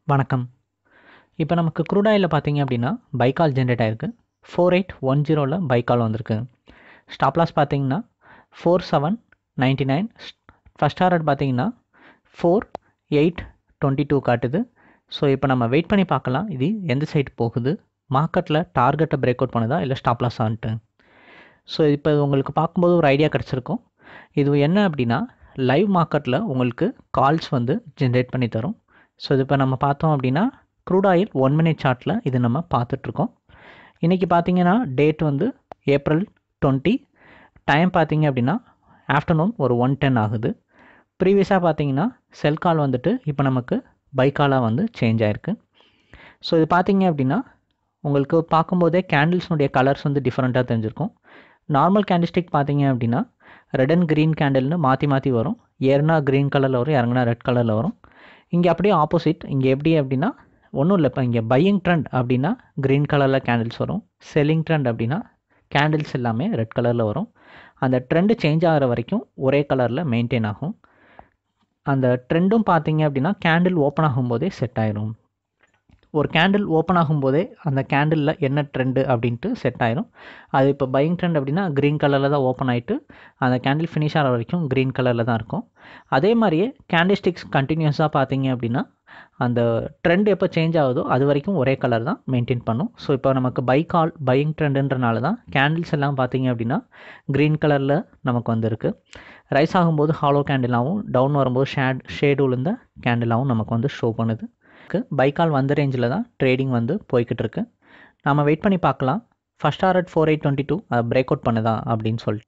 வணக்கம் இப்போ நமக்கு க்ரூட் ஆயிலில் பார்த்தீங்க அப்படின்னா பைக்கால் ஜென்ரேட் ஆயிருக்கு ஃபோர் எயிட் ஒன் ஜீரோவில் பைக்கால் வந்திருக்கு ஸ்டாப் லாஸ் பார்த்தீங்கன்னா four seven ninety nine first target பார்த்தீங்கன்னா ஃபோர் எயிட் டுவெண்ட்டி டூ காட்டுது ஸோ இப்போ நம்ம வெயிட் பண்ணி பார்க்கலாம் இது எந்த சைடு போகுது மார்க்கெட்டில் டார்கெட்டை பிரேக் அவுட் பண்ணுதா இல்லை ஸ்டாப் லாஸ் ஆன்ட்டு ஸோ இப்போ உங்களுக்கு பார்க்கும்போது ஒரு ஐடியா கிடச்சிருக்கும் இது என்ன அப்படின்னா லைவ் மார்க்கெட்டில் உங்களுக்கு கால்ஸ் வந்து ஜென்ரேட் பண்ணி தரும் ஸோ இது இப்போ நம்ம பார்த்தோம் அப்படின்னா க்ரூட் ஆயில் ஒன் மினிட் சார்ட்டில் இது நம்ம பார்த்துட்ருக்கோம் இன்றைக்கி பார்த்தீங்கன்னா டேட் வந்து ஏப்ரல் டுவெண்ட்டி டைம் பார்த்தீங்க அப்படின்னா ஆஃப்டர்நூன் ஒரு ஒன் டென் ஆகுது ப்ரீவியஸாக பார்த்தீங்கன்னா செல் கால் வந்துட்டு இப்போ நமக்கு பைக்காலாக வந்து சேஞ்ச் ஆகிருக்கு ஸோ இது பார்த்தீங்க அப்படின்னா உங்களுக்கு பார்க்கும்போதே கேண்டில்ஸ்னுடைய கலர்ஸ் வந்து டிஃப்ரெண்ட்டாக தெரிஞ்சிருக்கும் நார்மல் கேண்டில்ஸ்டிக் பார்த்தீங்க அப்படின்னா ரெட் அண்ட் க்ரீன் கேண்டில்னு மாற்றி மாற்றி வரும் ஏறுனா க்ரீன் கலரில் வரும் இறங்குனா ரெட் கலரில் வரும் இங்கே அப்படியே ஆப்போசிட் இங்கே எப்படி அப்படின்னா ஒன்றும் இல்லை இப்போ இங்கே பையிங் ட்ரெண்ட் அப்படின்னா க்ரீன் கலரில் கேண்டில்ஸ் வரும் செல்லிங் ட்ரெண்ட் அப்படின்னா கேண்டில்ஸ் எல்லாமே ரெட் கலரில் வரும் அந்த ட்ரெண்டு சேஞ்ச் ஆகிற வரைக்கும் ஒரே கலரில் மெயின்டைன் ஆகும் அந்த ட்ரெண்டும் பார்த்தீங்க அப்படின்னா கேண்டில் ஓப்பன் ஆகும்போதே செட் ஆயிரும் ஒரு கேண்டில் ஓப்பன் ஆகும்போதே அந்த கேண்டிலில் என்ன ட்ரெண்டு அப்படின்ட்டு செட் ஆயிரும் அது இப்போ பையிங் ட்ரெண்ட் அப்படின்னா க்ரீன் கலரில் தான் ஓப்பன் ஆகிட்டு அந்த கேண்டில் ஃபினிஷ் ஆகிற வரைக்கும் க்ரீன் கலரில் தான் இருக்கும் அதே மாதிரியே கேண்டிஸ்டிக்ஸ் கண்டினியூஸாக பார்த்தீங்க அப்படின்னா அந்த ட்ரெண்ட் எப்போ சேஞ்ச் ஆகுதோ அது வரைக்கும் ஒரே கலர் தான் மெயின்டைன் பண்ணும் ஸோ இப்போ நமக்கு பை கால் பையிங் ட்ரெண்டுன்றனால தான் கேண்டில்ஸ் எல்லாம் பார்த்தீங்க அப்படின்னா க்ரீன் கலரில் நமக்கு வந்திருக்கு ரைஸ் ஆகும்போது ஹாலோ கேண்டிலாகவும் டவுன் வரும்போது ஷேட் ஷேடு விழுந்த கேண்டிலாகவும் நமக்கு வந்து ஷோ பண்ணுது பைக்கால் வந்த ரேஞ்சில் தான் ட்ரேடிங் வந்து போய்கிட்டு இருக்கு நம்ம வெயிட் பண்ணி பார்க்கலாம் first target four eight twenty two அதை பிரேக் அவுட் பண்ணுதா அப்படின்னு சொல்லிட்டு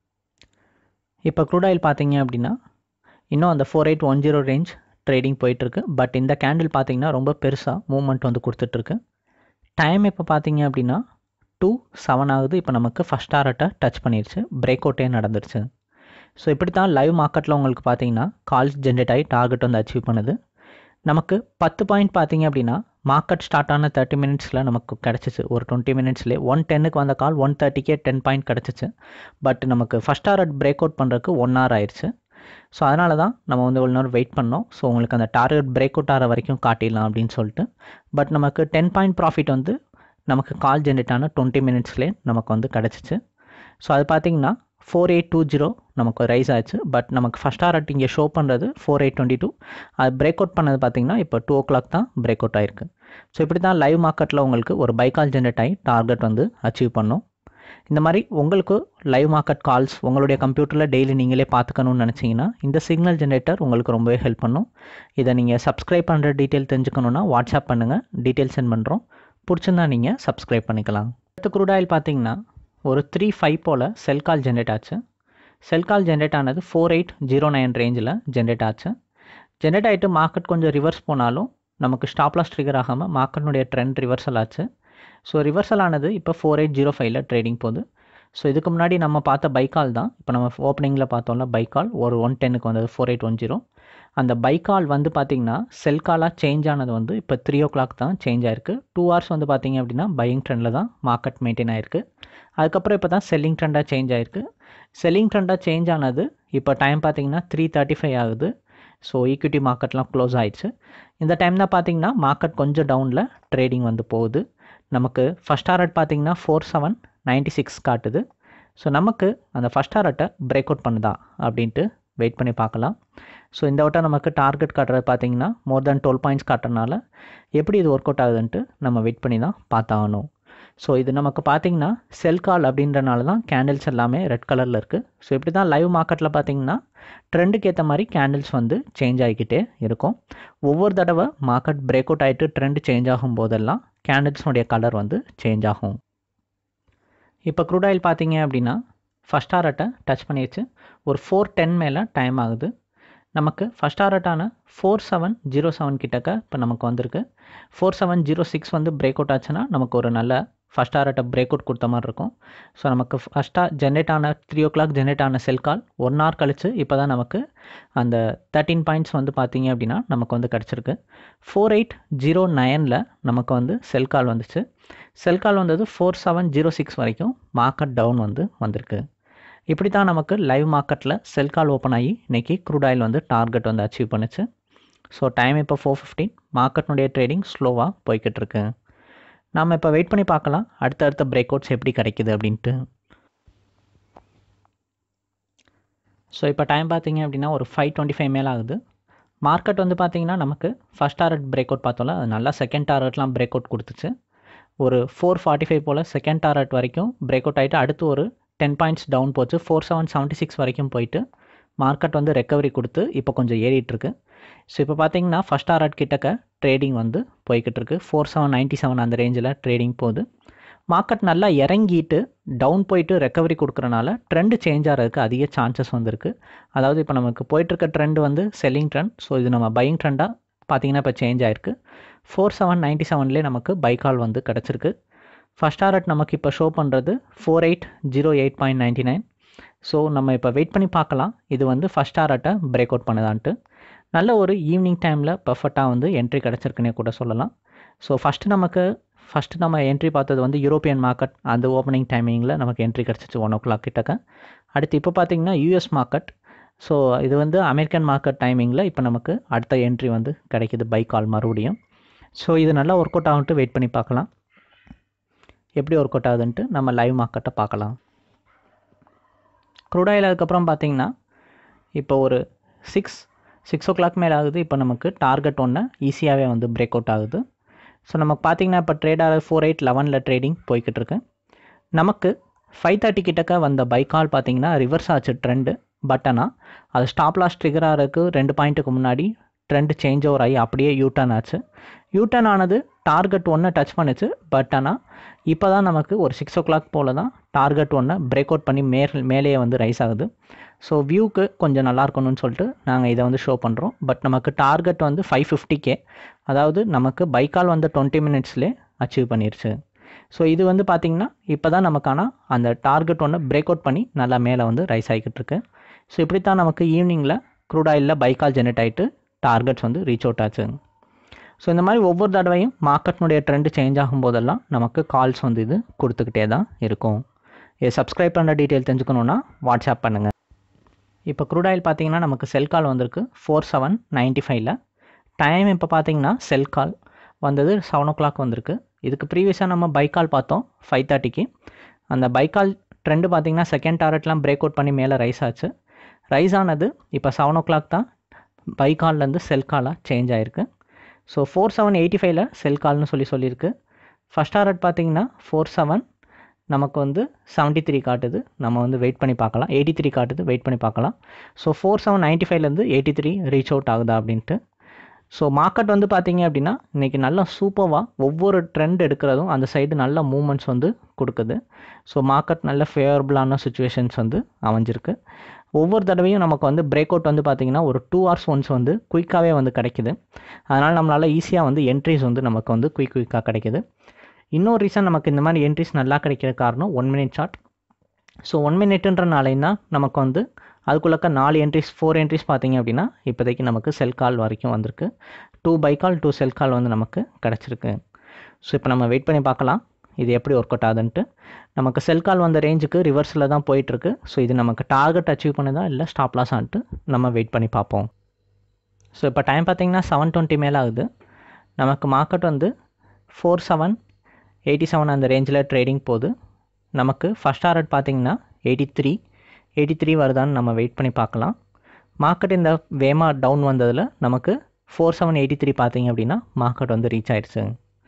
இப்போ க்ரூட் ஆயில் பார்த்தீங்க அப்படின்னா இன்னும் அந்த four eight one zero range trading போயிட்டுருக்கு பட் இந்த கேண்டில் பார்த்தீங்கன்னா ரொம்ப பெருசாக மூவ்மெண்ட் வந்து கொடுத்துட்ருக்கு டைம் இப்போ பார்த்தீங்க அப்படின்னா டூ செவன் ஆகுது இப்போ நமக்கு ஃபஸ்ட் டாரட்டை டச் பண்ணிருச்சு பிரேக் அவுட்டே நடந்துருச்சு ஸோ இப்படி தான் லைவ் மார்க்கெட்டில் உங்களுக்கு பார்த்தீங்கன்னா கால்ஸ் ஜென்ரேட் ஆகி டார்கெட் வந்து அச்சீவ் பண்ணுது நமக்கு பத்து பாயிண்ட் பார்த்தீங்க அப்படின்னா மார்க்கெட் ஸ்டார்ட் ஆன தேர்ட்டி மினிட்ஸில் நமக்கு கிடச்சிச்சு ஒரு டுவெண்ட்டி மினிட்ஸ்லேயே ஒன் டென்னுக்கு வந்த கால் ஒன் தேர்ட்டிக்கே டென் பாயிண்ட் கிடச்சிச்சு பட் நமக்கு ஃபஸ்ட் ஹவர் பிரேக் அவுட் பண்ணுறதுக்கு ஒன் ஹவர் ஆயிடுச்சு ஸோ அதனால தான் நம்ம வந்து ஒரு நேரம் வெயிட் பண்ணோம் ஸோ உங்களுக்கு அந்த டார்கெட் பிரேக் அவுட் ஆகிற வரைக்கும் காட்டிடலாம் அப்படின்னு சொல்லிட்டு பட் நமக்கு டென் பாயிண்ட் ப்ராஃபிட் வந்து நமக்கு கால் ஜென்ரேட் ஆன டுவெண்ட்டி மினிட்ஸ்லேயே நமக்கு வந்து கிடச்சிச்சு ஸோ அது பார்த்தீங்கன்னா ஃபோர் எயிட் டூ ஜீரோ நமக்கு ரைஸ் ஆச்சு பட் நமக்கு ஃபஸ்ட் ஆர்ட் இங்கே ஷோ பண்ணுறது ஃபோர் எயிட் டுவெண்ட்டி டூ அது பிரேக் அவுட் பண்ணது பார்த்தீங்கன்னா இப்போ டூ ஓ கிளாக் தான் பிரேக் அவுட் ஆயிருக்கு ஸோ இப்படி தான் லைவ் மார்க்கெட்டில் உங்களுக்கு ஒரு பைக்கால் ஜென்ரேட் ஆகி டார்கெட் வந்து அச்சீவ் பண்ணும் இந்த மாதிரி உங்களுக்கு லைவ் மார்க்கெட் கால்ஸ் உங்களுடைய கம்ப்யூட்டரில் டெய்லி நீங்களே பார்த்துக்கணும்னு நினச்சிங்கன்னா இந்த சிக்னல் ஜென்ரேட்டர் உங்களுக்கு ரொம்பவே ஹெல்ப் பண்ணும் இதை நீங்கள் சப்ஸ்கிரைப் பண்ணுற டீட்டெயில் தெரிஞ்சுக்கணுன்னா வாட்ஸ்அப் பண்ணுங்கள் டீட்டெயில் சென்ட் பண்ணுறோம் பிடிச்சிருந்தா நீங்கள் சப்ஸ்கிரைப் பண்ணிக்கலாம் அடுத்த க்ரூட் ஆயில் பார்த்தீங்கன்னா ஒரு த்ரீ ஃபைவ் போல் செல் கால் ஜென்ரேட் ஆச்சு செல் கால் ஜென்ரேட் ஆனது ஃபோர் எயிட் ஜீரோ நைன் ரேஞ்சில் ஜென்ரேட் ஆச்சு ஜென்ரேட் ஆகிட்டு மார்க்கெட் கொஞ்சம் ரிவர்ஸ் போனாலும் நமக்கு ஸ்டாப் லாஸ் ட்ரிகர் ஆகாமல் மார்க்கெட்னுடைய ட்ரெண்ட் ரிவர்சல் ஆச்சு ஸோ ரிவர்சல் ஆனது இப்போ ஃபோர் எயிட் ஜீரோ ஃபைவ்ல ட்ரேடிங் போகுது ஸோ இதுக்கு முன்னாடி நம்ம பார்த்த பைக்கால் தான் இப்போ நம்ம ஓப்பனிங்கில் பார்த்தோம்ல பைக்கால் ஒரு ஒன் டென்னுக்கு வந்தது ஃபோர் எயிட் ஒன் ஜீரோ அந்த பைக்கால் வந்து பார்த்திங்கன்னா செல் காலாக சேஞ்ச் ஆனது வந்து இப்போ த்ரீ ஓ கிளாக் தான் சேஞ்ச் ஆயிருக்கு டூ ஹவர்ஸ் வந்து பார்த்திங்க அப்படின்னா பையிங் ட்ரெண்டில் தான் மார்க்கெட் மெயின்டைன் ஆயிருக்கு அதுக்கப்புறம் இப்போ தான் செல்லிங் ட்ரெண்டாக சேஞ்ச் ஆயிருக்கு செல்லிங் ட்ரெண்டாக சேஞ்ச் ஆனது இப்போ டைம் பார்த்தீங்கன்னா த்ரீ தேர்ட்டி ஃபைவ் ஆகுது ஸோ ஈக்விட்டி மார்க்கெட்லாம் க்ளோஸ் ஆயிடுச்சு இந்த டைம் தான் பார்த்தீங்கன்னா மார்க்கெட் கொஞ்சம் டவுனில் ட்ரேடிங் வந்து போகுது நமக்கு ஃபஸ்ட் டாரட் பார்த்தீங்கன்னா ஃபோர் செவன் நைன்ட்டி சிக்ஸ் காட்டுது ஸோ நமக்கு அந்த ஃபஸ்ட் டாரட்டை பிரேக் அவுட் பண்ணுதா அப்படின்ட்டு வெயிட் பண்ணி பார்க்கலாம் ஸோ இந்த வட்டம் நமக்கு டார்கெட் காட்டுறது பார்த்தீங்கன்னா மோர் தென் டுவெல் பாயிண்ட்ஸ் காட்டுறதுனால எப்படி இது ஒர்க் அவுட் ஆகுதுன்ட்டு நம்ம வெயிட் பண்ணி தான் பார்த்தாகணும் ஸோ இது நமக்கு பார்த்தீங்கன்னா செல் கால் அப்படின்றனால தான் கேண்டில்ஸ் எல்லாமே ரெட் கலரில் இருக்குது ஸோ இப்படி தான் லைவ் மார்க்கெட்டில் பார்த்தீங்கன்னா ட்ரெண்டுக்கு ஏற்ற மாதிரி கேண்டில்ஸ் வந்து சேஞ்ச் ஆகிக்கிட்டே இருக்கும் ஒவ்வொரு தடவை மார்க்கெட் பிரேக் அவுட் ஆகிட்டு ட்ரெண்ட் சேஞ்ச் ஆகும் போதெல்லாம் கேண்டில்ஸ்னுடைய கலர் வந்து சேஞ்ச் ஆகும் இப்போ க்ரூட் ஆயில் பார்த்தீங்க அப்படின்னா ஃபஸ்ட் ஆரட்டை டச் பண்ணிடுச்சு ஒரு ஃபோர் டென் மேலே டைம் ஆகுது நமக்கு ஃபஸ்ட் ஆரட்டான ஃபோர் செவன் ஜீரோ செவன் கிட்டக்க இப்போ நமக்கு வந்திருக்கு ஃபோர் செவன் ஜீரோ சிக்ஸ் வந்து பிரேக் அவுட் ஆச்சுன்னா நமக்கு ஒரு நல்ல ஃபஸ்ட் ஆர்ட்டை பிரேக் அவுட் கொடுத்த மாதிரி இருக்கும் ஸோ நமக்கு ஃபஸ்ட்டாக ஜென்ரேட் ஆன த்ரீ ஓ கிளாக் ஜென்ரேட் ஆன செல் கால் ஒன் ஹவர் கழிச்சு இப்போ தான் நமக்கு அந்த தேர்ட்டின் பாயிண்ட்ஸ் வந்து பார்த்தீங்க அப்படின்னா நமக்கு வந்து கிடச்சிருக்கு ஃபோர் எயிட் ஜீரோ நைனில் நமக்கு வந்து செல் கால் வந்துச்சு செல் கால் வந்தது ஃபோர் செவன் ஜீரோ சிக்ஸ் வரைக்கும் மார்க்கெட் டவுன் வந்து வந்திருக்கு இப்படி தான் நமக்கு லைவ் மார்க்கெட்டில் செல் கால் ஓப்பன் ஆகி இன்றைக்கி க்ரூட் ஆயில் வந்து டார்கெட் வந்து அச்சீவ் பண்ணுச்சு ஸோ டைம் இப்போ ஃபோர் ஃபிஃப்டீன் மார்க்கெட்னுடைய ட்ரேடிங் ஸ்லோவாக போய்கிட்டு இருக்கு நாம் இப்போ வெயிட் பண்ணி பார்க்கலாம் அடுத்தடுத்த பிரேக் அவுட்ஸ் எப்படி கிடைக்குது அப்படின்ட்டு ஸோ இப்போ டைம் பார்த்தீங்க அப்படின்னா ஒரு ஃபைவ் டுவெண்ட்டி ஃபைவ் மேலே ஆகுது மார்க்கெட் வந்து பார்த்தீங்கன்னா நமக்கு ஃபஸ்ட் டாரட் பிரேக் அவுட் பார்த்தோம்ல அது நல்லா செகண்ட் டாரட்லாம் பிரேக் அவுட் கொடுத்துச்சு ஒரு ஃபோர் ஃபார்ட்டி ஃபைவ் போல் செகண்ட் டாரட் வரைக்கும் பிரேக் அவுட் ஆகிட்டு அடுத்து ஒரு டென் பாயிண்ட்ஸ் டவுன் போச்சு ஃபோர் செவன் செவன்ட்டி சிக்ஸ் வரைக்கும் போயிட்டு மார்க்கெட் வந்து ரெக்கவரி கொடுத்து இப்போ கொஞ்சம் ஏறிட்டுருக்கு ஸோ இப்போ பார்த்தீங்கன்னா ஃபஸ்ட் டாரட் கிட்டக்க ட்ரேடிங் வந்து போய்கிட்டு இருக்கு ஃபோர் செவன் நைன்ட்டி செவன் அந்த ரேஞ்சில் ட்ரேடிங் போகுது மார்க்கெட் நல்லா இறங்கிட்டு டவுன் போயிட்டு ரெக்கவரி கொடுக்குறனால ட்ரெண்டு சேஞ்ச் ஆகிறதுக்கு அதிக சான்சஸ் வந்துருக்கு அதாவது இப்போ நமக்கு போயிட்டுருக்க ட்ரெண்ட் வந்து செல்லிங் ட்ரெண்ட் ஸோ இது நம்ம பையிங் ட்ரெண்டாக பார்த்தீங்கன்னா இப்போ சேஞ்ச் ஆயிருக்கு ஃபோர் செவன் நைன்ட்டி செவன்லேயே நமக்கு பைக்கால் வந்து கிடச்சிருக்கு ஃபஸ்ட் டாரட் நமக்கு இப்போ ஷோ பண்ணுறது four eight zero eight point ninety nine so நம்ம இப்போ வெயிட் பண்ணி பார்க்கலாம் இது வந்து ஃபஸ்ட் டாரட்டை பிரேக் அவுட் பண்ணுதான்ட்டு நல்ல ஒரு ஈவினிங் டைமில் பர்ஃபெக்டாக வந்து என்ட்ரி கிடச்சிருக்குன்னே கூட சொல்லலாம் ஸோ ஃபஸ்ட்டு நமக்கு ஃபஸ்ட்டு நம்ம என்ட்ரி பார்த்தது வந்து யூரோப்பியன் மார்க்கெட் அந்த ஓப்பனிங் டைமிங்கில் நமக்கு என்ட்ரி கிடச்சிச்சு ஒன் ஓ கிளாக் கிட்டக்க அடுத்து இப்போ பார்த்தீங்கன்னா யூஎஸ் மார்க்கெட் ஸோ இது வந்து அமெரிக்கன் மார்க்கெட் டைமிங்கில் இப்போ நமக்கு அடுத்த என்ட்ரி வந்து கிடைக்கிது பை கால் மறுபடியும் ஸோ இது நல்லா ஒர்க் அவுட் ஆகுன்ட்டு வெயிட் பண்ணி பார்க்கலாம் எப்படி ஒர்க் அவுட் ஆகுதுன்ட்டு நம்ம லைவ் மார்க்கெட்டை பார்க்கலாம் க்ரூட் ஆயில் அதுக்கப்புறம் பார்த்தீங்கன்னா இப்போ ஒரு சிக்ஸ் சிக்ஸ் ஓ கிளாக் மேலே ஆகுது இப்போ நமக்கு டார்கெட் ஒன்று ஈஸியாகவே வந்து பிரேக் அவுட் ஆகுது ஸோ நமக்கு பார்த்தீங்கன்னா இப்போ ட்ரேட் ஆகிற ஃபோர் எயிட் லெவனில் ட்ரேடிங் போய்கிட்டு இருக்கு நமக்கு ஃபைவ் தேர்ட்டி கிட்டக்க வந்த பைக்கால் பார்த்தீங்கன்னா ரிவர்ஸ் ஆச்சு ட்ரெண்டு பட் ஆனால் அது ஸ்டாப் லாஸ் ட்ரிகர் ஆகிறதுக்கு ரெண்டு பாயிண்ட்டுக்கு முன்னாடி ட்ரெண்ட் சேஞ்ச் ஓவர் ஆகி அப்படியே யூட்டர்ன் ஆச்சு யூட்டர்ன் ஆனது டார்கெட் ஒன்று டச் பண்ணுச்சு பட் ஆனால் இப்போ தான் நமக்கு ஒரு சிக்ஸ் ஓ கிளாக் போல் தான் டார்கெட் ஒன்று பிரேக் அவுட் பண்ணி மே மேலேயே வந்து ரைஸ் ஆகுது ஸோ வியூக்கு கொஞ்சம் நல்லா இருக்கணும்னு சொல்லிட்டு நாங்கள் இதை வந்து ஷோ பண்ணுறோம் பட் நமக்கு டார்கெட் வந்து ஃபைவ் ஃபிஃப்டிக்கே அதாவது நமக்கு பைக்கால் வந்து டுவெண்ட்டி மினிட்ஸ்லேயே அச்சீவ் பண்ணிருச்சு ஸோ இது வந்து பார்த்திங்கன்னா இப்போ தான் நமக்கான அந்த டார்கெட் ஒன்று பிரேக் அவுட் பண்ணி நல்லா மேலே வந்து ரைஸ் ஆகிக்கிட்டு இருக்கு ஸோ இப்படி தான் நமக்கு ஈவினிங்கில் க்ரூட் ஆயிலில் பைக்கால் ஜெனரேட் ஆகிட்டு டார்கெட்ஸ் வந்து ரீச் அவுட் ஆச்சு ஸோ இந்த மாதிரி ஒவ்வொரு தடவையும் மார்க்கெட்னுடைய ட்ரெண்டு சேஞ்ச் ஆகும் போதெல்லாம் நமக்கு கால்ஸ் வந்து இது கொடுத்துக்கிட்டே தான் இருக்கும் இது சப்ஸ்கிரைப் பண்ணுற டீட்டெயில் தெரிஞ்சுக்கணுன்னா வாட்ஸ்அப் பண்ணுங்கள் இப்போ க்ரூட் ஆயில் பார்த்தீங்கன்னா நமக்கு செல் கால் வந்திருக்கு ஃபோர் செவன் நைன்ட்டி ஃபைவ்ல டைம் இப்போ பார்த்தீங்கன்னா செல் கால் வந்தது செவன் ஓ கிளாக் வந்திருக்கு இதுக்கு ப்ரீவியஸாக நம்ம பைக்கால் பார்த்தோம் ஃபைவ் தேர்ட்டிக்கு அந்த பைக்கால் ட்ரெண்டு பார்த்தீங்கன்னா செகண்ட் டாரட்லாம் பிரேக் அவுட் பண்ணி மேலே ரைஸ் ஆச்சு ரைஸ் ஆனது இப்போ செவன் ஓ கிளாக் தான் பைக்கால்லேருந்து செல் காலாக சேஞ்ச் ஆகிருக்கு ஸோ ஃபோர் செவன் எயிட்டி ஃபைவ்ல செல் கால்னு சொல்லி சொல்லியிருக்கு ஃபஸ்ட் டாரட் பார்த்தீங்கன்னா ஃபோர் செவன் நமக்கு வந்து செவன்ட்டி த்ரீ காட்டுது நம்ம வந்து வெயிட் பண்ணி பார்க்கலாம் எயிட்டி த்ரீ காட்டுது வெயிட் பண்ணி பார்க்கலாம் ஸோ ஃபோர் செவன் நைன்ட்டி ஃபைவ்லேருந்து எயிட்டி த்ரீ ரீச் அவுட் ஆகுதா அப்படின்ட்டு ஸோ மார்க்கெட் வந்து பார்த்தீங்க அப்படின்னா இன்றைக்கி நல்லா சூப்பராக ஒவ்வொரு ட்ரெண்ட் எடுக்கிறதும் அந்த சைடு நல்ல மூமெண்ட்ஸ் வந்து கொடுக்குது ஸோ மார்க்கெட் நல்ல ஃபேவரபுளான சுச்சுவேஷன்ஸ் வந்து அமைஞ்சிருக்கு ஒவ்வொரு தடவையும் நமக்கு வந்து பிரேக் அவுட் வந்து பார்த்திங்கன்னா ஒரு டூ ஹவர்ஸ் ஒன்ஸ் வந்து குயிக்காகவே வந்து கிடைக்குது அதனால் நம்மளால் ஈஸியாக வந்து என்ட்ரிஸ் வந்து நமக்கு வந்து குயிக் குயிக்காக கிடைக்குது இன்னொரு ரீசன் நமக்கு இந்த மாதிரி என்ட்ரிஸ் நல்லா கிடைக்கிற காரணம் one minute chart so one மினிட்ன்றனாலேன்னா நமக்கு வந்து அதுக்குள்ளக்க நாலு என்ட்ரிஸ் ஃபோர் என்ட்ரிஸ் பார்த்தீங்க அப்படின்னா இப்போதைக்கு நமக்கு செல் கால் வரைக்கும் வந்திருக்கு two buy call two sell call வந்து நமக்கு கிடச்சிருக்கு ஸோ இப்போ நம்ம வெயிட் பண்ணி பார்க்கலாம் இது எப்படி ஒர்க் அவுட் ஆகுதுன்ட்டு நமக்கு செல் கால் வந்த ரேஞ்சுக்கு ரிவர்ஸில் தான் போயிட்டுருக்கு ஸோ இது நமக்கு டார்கெட் அச்சீவ் பண்ணுதா இல்லை ஸ்டாப் லாஸ் ஆன்ட்டு நம்ம வெயிட் பண்ணி பார்ப்போம் ஸோ இப்போ டைம் பார்த்தீங்கன்னா செவன் டுவெண்ட்டி மேலே ஆகுது நமக்கு மார்க்கெட் வந்து ஃபோர் செவன் எயிட்டி செவன் அந்த ரேஞ்சில் ட்ரேடிங் போகுது நமக்கு ஃபஸ்ட் டாரட் பார்த்தீங்கன்னா எயிட்டி த்ரீ எயிட்டி த்ரீ வருதான்னு நம்ம வெயிட் பண்ணி பார்க்கலாம் மார்க்கெட் இந்த வேமா டவுன் வந்ததில் நமக்கு ஃபோர் செவன் எயிட்டி த்ரீ பார்த்தீங்க அப்படின்னா மார்க்கெட் வந்து ரீச் ஆயிடுச்சு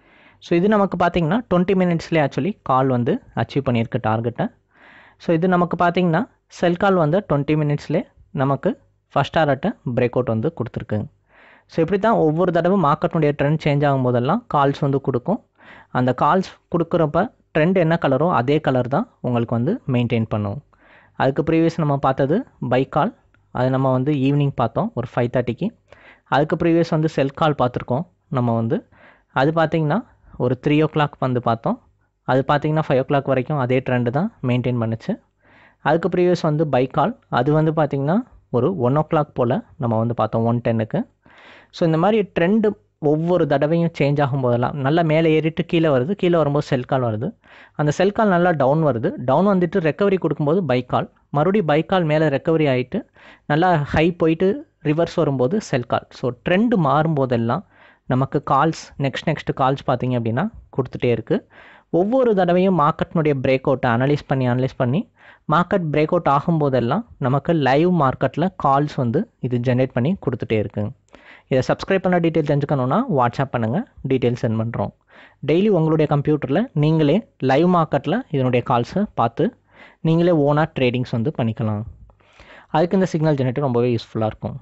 ஸோ இது நமக்கு பார்த்தீங்கன்னா டுவெண்ட்டி மினிட்ஸ்லேயே ஆக்சுவலி கால் வந்து அச்சீவ் பண்ணியிருக்கு டார்கெட்டை ஸோ இது நமக்கு பார்த்தீங்கன்னா செல் கால் வந்து டுவெண்ட்டி மினிட்ஸ்லேயே நமக்கு ஃபஸ்ட் டாரட்டை பிரேக் அவுட் வந்து கொடுத்துருக்கு ஸோ இப்படி தான் ஒவ்வொரு தடவை மார்க்கெட்டுடைய ட்ரெண்ட் சேஞ்ச் ஆகும் போதெல்லாம் கால்ஸ் வந்து கொடுக்கும் அந்த கால்ஸ் கொடுக்குறப்ப ட்ரெண்ட் என்ன கலரோ அதே கலர் தான் உங்களுக்கு வந்து மெயின்டைன் பண்ணும் அதுக்கு ப்ரீவியஸ் நம்ம பார்த்தது பை கால் அது நம்ம வந்து ஈவினிங் பார்த்தோம் ஒரு ஃபைவ் தேர்ட்டிக்கு அதுக்கு ப்ரீவியஸ் வந்து செல் கால் பார்த்துருக்கோம் நம்ம வந்து அது பார்த்திங்கன்னா ஒரு த்ரீ ஓ கிளாக் வந்து பார்த்தோம் அது பார்த்திங்கன்னா ஃபைவ் ஓ கிளாக் வரைக்கும் அதே ட்ரெண்டு தான் மெயின்டைன் பண்ணுச்சு அதுக்கு ப்ரீவியஸ் வந்து பை கால் அது வந்து பார்த்திங்கன்னா ஒரு ஒன் ஓ கிளாக் போல் நம்ம வந்து பார்த்தோம் ஒன் டென்னுக்கு ஸோ இந்த மாதிரி ட்ரெண்டு ஒவ்வொரு தடவையும் சேஞ்ச் ஆகும் போதெல்லாம் நல்லா மேலே ஏறிட்டு கீழே வருது கீழே வரும்போது செல் கால் வருது அந்த செல் கால் நல்லா டவுன் வருது டவுன் வந்துட்டு ரெக்கவரி கொடுக்கும்போது பை கால் மறுபடியும் பை கால் மேலே ரெக்கவரி ஆகிட்டு நல்லா ஹை போயிட்டு ரிவர்ஸ் வரும்போது செல் கால் ஸோ ட்ரெண்டு மாறும்போதெல்லாம் நமக்கு கால்ஸ் நெக்ஸ்ட் நெக்ஸ்ட் கால்ஸ் பார்த்தீங்க அப்படின்னா கொடுத்துட்டே இருக்குது ஒவ்வொரு தடவையும் மார்க்கெட்னுடைய பிரேக் அவுட்டை அனலைஸ் பண்ணி அனலைஸ் பண்ணி மார்க்கெட் பிரேக் அவுட் ஆகும்போதெல்லாம் நமக்கு லைவ் மார்க்கெட்டில் கால்ஸ் வந்து இது ஜென்ரேட் பண்ணி கொடுத்துட்டே இருக்குங்க இதை சப்ஸ்கிரைப் பண்ண டீட்டெயில் தெரிஞ்சுக்கணுன்னா வாட்ஸ்அப் பண்ணுங்கள் டீட்டெயில் சென்ட் பண்ணுறோம் டெய்லி உங்களுடைய கம்ப்யூட்டரில் நீங்களே லைவ் மார்க்கெட்டில் இதனுடைய கால்ஸை பார்த்து நீங்களே ஓனாக ட்ரேடிங்ஸ் வந்து பண்ணிக்கலாம் அதுக்கு இந்த சிக்னல் ஜெனரேட்டர் ரொம்பவே யூஸ்ஃபுல்லாக இருக்கும்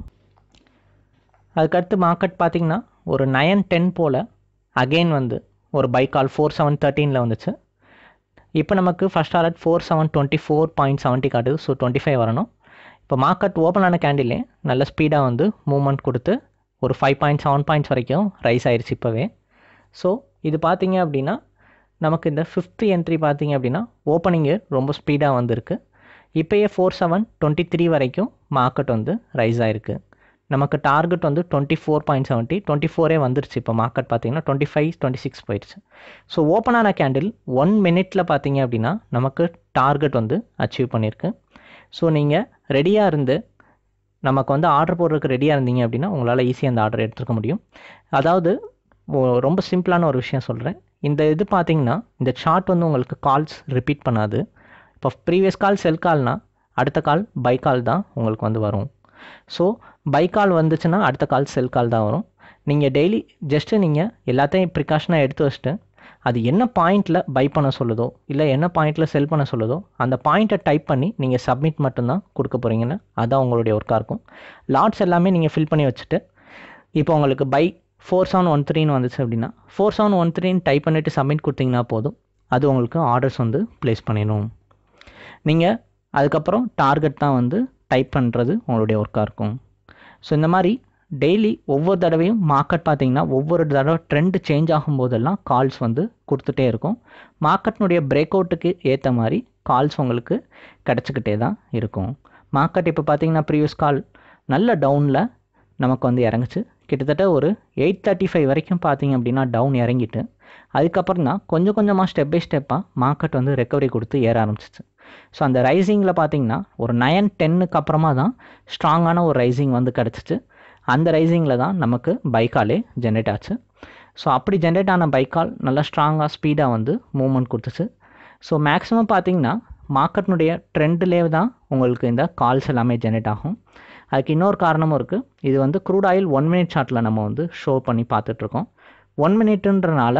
அதுக்கடுத்து மார்க்கெட் பார்த்திங்கன்னா ஒரு நயன் டென் போல் அகெயின் வந்து ஒரு பை கால் ஃபோர் செவன் தேர்ட்டீனில் வந்துச்சு இப்போ நமக்கு first alert four seven twenty four point seventy காட்டுது ஸோ டுவெண்ட்டி ஃபைவ் வரணும் இப்போ மார்க்கெட் ஓப்பன் ஆன கேண்டிலே நல்ல ஸ்பீடாக வந்து மூவ்மெண்ட் கொடுத்து ஒரு ஃபைவ் பாயிண்ட் செவன் பாயிண்ட்ஸ் வரைக்கும் ரைஸ் ஆயிடுச்சு இப்போவே ஸோ இது பார்த்தீங்க அப்படின்னா நமக்கு இந்த ஃபிஃப்த்து என்ட்ரி பார்த்தீங்க அப்படின்னா ஓப்பனிங்கு ரொம்ப ஸ்பீடாக வந்திருக்கு இப்போயே ஃபோர் செவன் டுவெண்ட்டி த்ரீ வரைக்கும் மார்க்கெட் வந்து ரைஸ் ஆயிருக்கு நமக்கு டார்கெட் வந்து twenty four point seventy twenty ஃபோரே வந்துருச்சு இப்போ மார்க்கெட் பார்த்தீங்கன்னா டுவெண்ட்டி ஃபைவ் டுவெண்ட்டி சிக்ஸ் போயிடுச்சு ஸோ ஓப்பனான கேண்டில் ஒன் மினிட்ல பார்த்தீங்க அப்படின்னா நமக்கு டார்கெட் வந்து அச்சீவ் பண்ணியிருக்கு ஸோ நீங்கள் ரெடியாக இருந்து நமக்கு வந்து ஆர்டர் போடுறதுக்கு ரெடியாக இருந்தீங்க அப்படின்னா உங்களால் ஈஸியாக அந்த ஆர்டர் எடுத்துக்க முடியும் அதாவது ஒ- ரொம்ப சிம்பிளான ஒரு விஷயம் சொல்கிறேன் இந்த இது பார்த்தீங்கன்னா இந்த சார்ட் வந்து உங்களுக்கு கால்ஸ் ரிப்பீட் பண்ணாது இப்போ ப்ரீவியஸ் கால் செல் கால்னா அடுத்த கால் பை கால் தான் உங்களுக்கு வந்து வரும் ஸோ பை கால் வந்துச்சுன்னா அடுத்த கால் செல் கால் தான் வரும் நீங்கள் டெய்லி ஜஸ்ட்டு நீங்கள் எல்லாத்தையும் ப்ரிகாஷனாக எடுத்து வச்சுட்டு அது என்ன பாயிண்டில் பை பண்ண சொல்லுதோ இல்லை என்ன பாயிண்டில் செல் பண்ண சொல்லுதோ அந்த பாயிண்ட்டை டைப் பண்ணி நீங்கள் சப்மிட் மட்டும்தான் கொடுக்க போகிறீங்கன்னு அதான் உங்களுடைய ஒர்க்காக இருக்கும் லாட்ஸ் எல்லாமே நீங்கள் ஃபில் பண்ணி வச்சுட்டு இப்போ உங்களுக்கு பை ஃபோர் செவன் ஒன் த்ரீன்னு வந்துச்சு அப்படின்னா ஃபோர் செவன் ஒன் த்ரீன்னு டைப் பண்ணிவிட்டு சப்மிட் கொடுத்தீங்கன்னா போதும் அது உங்களுக்கு ஆர்டர்ஸ் வந்து ப்ளேஸ் பண்ணிடும் நீங்கள் அதுக்கப்புறம் டார்கெட் தான் வந்து டைப் பண்ணுறது உங்களுடைய ஒர்க்காக இருக்கும் ஸோ இந்த மாதிரி டெய்லி ஒவ்வொரு தடவையும் மார்க்கெட் பார்த்தீங்கன்னா ஒவ்வொரு தடவை ட்ரெண்ட் சேஞ்ச் ஆகும்போதெல்லாம் கால்ஸ் வந்து கொடுத்துட்டே இருக்கும் மார்க்கெட்னுடைய பிரேக் அவுட்டுக்கு ஏற்ற மாதிரி கால்ஸ் உங்களுக்கு கிடச்சிக்கிட்டே தான் இருக்கும் மார்க்கெட் இப்போ பார்த்தீங்கன்னா ப்ரீவியஸ் கால் நல்ல டவுனில் நமக்கு வந்து இறங்குச்சு கிட்டத்தட்ட ஒரு எயிட் தேர்ட்டி ஃபைவ் வரைக்கும் பார்த்தீங்க அப்படின்னா டவுன் இறங்கிட்டு அதுக்கப்புறம் தான் கொஞ்சம் கொஞ்சமாக ஸ்டெப் பை ஸ்டெப்பாக மார்க்கெட் வந்து ரெக்கவரி கொடுத்து ஏற ஆரம்பிச்சிச்சு ஸோ அந்த ரைசிங்கில் பார்த்தீங்கன்னா ஒரு நயன் டென்னுக்கு அப்புறமா தான் ஸ்ட்ராங்கான ஒரு ரைசிங் வந்து கிடச்சிச்சு அந்த ரைசிங்கில் தான் நமக்கு பைக்காலே ஜென்ரேட் ஆச்சு ஸோ அப்படி ஜென்ரேட் ஆன பைக்கால் நல்லா ஸ்ட்ராங்காக ஸ்பீடாக வந்து மூவ்மெண்ட் கொடுத்துச்சு ஸோ மேக்ஸிமம் பார்த்தீங்கன்னா மார்க்கெட்னுடைய ட்ரெண்ட்லேயே தான் உங்களுக்கு இந்த கால்ஸ் எல்லாமே ஜென்ரேட் ஆகும் அதுக்கு இன்னொரு காரணமும் இருக்குது இது வந்து க்ரூட் ஆயில் ஒன் மினிட் சார்ட்டில் நம்ம வந்து ஷோ பண்ணி பார்த்துட்ருக்கோம் ஒன் மினிட்ன்றனால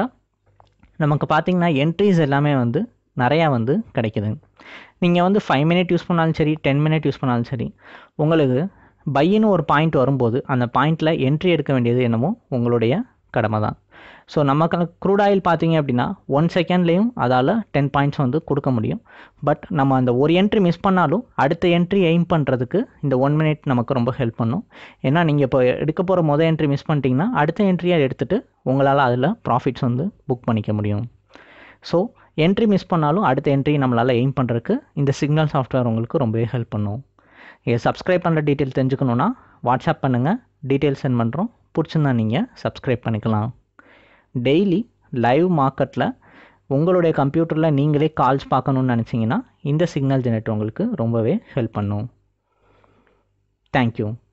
நமக்கு பார்த்தீங்கன்னா என்ட்ரிஸ் எல்லாமே வந்து நிறையா வந்து கிடைக்குது நீங்கள் வந்து ஃபைவ் மினிட் யூஸ் பண்ணாலும் சரி டென் மினிட் யூஸ் பண்ணாலும் சரி உங்களுக்கு பையின்னு ஒரு பாயிண்ட் வரும்போது அந்த பாயிண்டில் என்ட்ரி எடுக்க வேண்டியது என்னமோ உங்களுடைய கடமை தான் ஸோ நமக்கு க்ரூட் ஆயில் பார்த்தீங்க அப்படின்னா ஒன் செகண்ட்லேயும் அதால் டென் பாயிண்ட்ஸ் வந்து கொடுக்க முடியும் பட் நம்ம அந்த ஒரு என்ட்ரி மிஸ் பண்ணாலும் அடுத்த என்ட்ரி எய்ம் பண்ணுறதுக்கு இந்த ஒன் மினிட் நமக்கு ரொம்ப ஹெல்ப் பண்ணும் ஏன்னா நீங்கள் இப்போ எடுக்க போகிற மொதல் என்ட்ரி மிஸ் பண்ணிட்டீங்கன்னா அடுத்த என்ட்ரியை எடுத்துகிட்டு உங்களால் அதில் ப்ராஃபிட்ஸ் வந்து புக் பண்ணிக்க முடியும் ஸோ என்ட்ரி மிஸ் பண்ணாலும் அடுத்த என்ட்ரி நம்மளால் எய்ம் பண்ணுறதுக்கு இந்த சிக்னல் சாஃப்ட்வேர் உங்களுக்கு ரொம்பவே ஹெல்ப் பண்ணும் இதை சப்ஸ்கிரைப் பண்ணுற டீட்டெயில் தெரிஞ்சுக்கணுன்னா வாட்ஸ்அப் பண்ணுங்கள் டீட்டெயில் சென்ட் பண்ணுறோம் பிடிச்சிருந்தா நீங்கள் சப்ஸ்கிரைப் பண்ணிக்கலாம் டெய்லி லைவ் மார்க்கெட்டில் உங்களுடைய கம்ப்யூட்டரில் நீங்களே கால்ஸ் பார்க்கணுன்னு நினச்சிங்கன்னா இந்த சிக்னல் ஜெனரேட்டர் உங்களுக்கு ரொம்பவே ஹெல்ப் பண்ணும் தேங்க்யூ